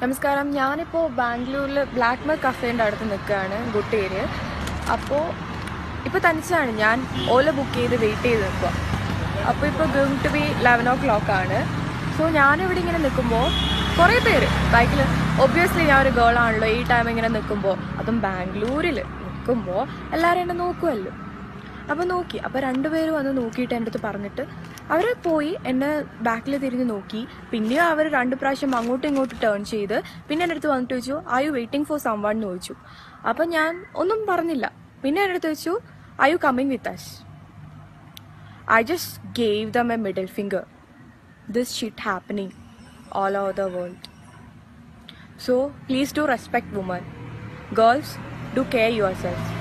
നമസ്കാരം ഞാനിപ്പോൾ ബാംഗ്ലൂരിൽ ബ്ലാക്ക് മർ കഫേൻ്റെ അടുത്ത് നിൽക്കുകയാണ് ഗുഡ് ഏരിയ അപ്പോൾ ഇപ്പോൾ തനിച്ചാണ് ഞാൻ ഓല ബുക്ക് ചെയ്ത് വെയിറ്റ് ചെയ്ത് നിൽക്കുക അപ്പോൾ ഇപ്പോൾ going to be eleven o'clock ആണ് സോ ഞാനിവിടെ ഇങ്ങനെ നിൽക്കുമ്പോൾ കുറേ പേര് ബൈക്കിൽ ഒബ്വിയസ്ലി ഞാൻ ഒരു ഗേൾ ആണല്ലോ ഈ ടൈം ഇങ്ങനെ നിൽക്കുമ്പോൾ അതും ബാംഗ്ലൂരിൽ നിൽക്കുമ്പോൾ എല്ലാവരും എന്നെ നോക്കുമല്ലോ അപ്പോൾ നോക്കി അപ്പോൾ രണ്ടുപേരും വന്ന് നോക്കിയിട്ട് എൻ്റെ അടുത്ത് പറഞ്ഞിട്ട് അവർ പോയി എന്നെ ബാക്കിൽ തിരിഞ്ഞ് നോക്കി പിന്നെയും അവർ രണ്ട് പ്രാവശ്യം അങ്ങോട്ടും ഇങ്ങോട്ടും ടേൺ ചെയ്ത് പിന്നെ എൻ്റെ അടുത്ത് വന്നിട്ട് ചോദിച്ചു I you waiting for someone എന്ന് ചോദിച്ചു അപ്പം ഞാൻ ഒന്നും പറഞ്ഞില്ല പിന്നെ എൻ്റെ അടുത്ത് ചോദിച്ചു I you coming with us I just gave them a middle finger this shit happening all over the world so please do respect woman girls do care your self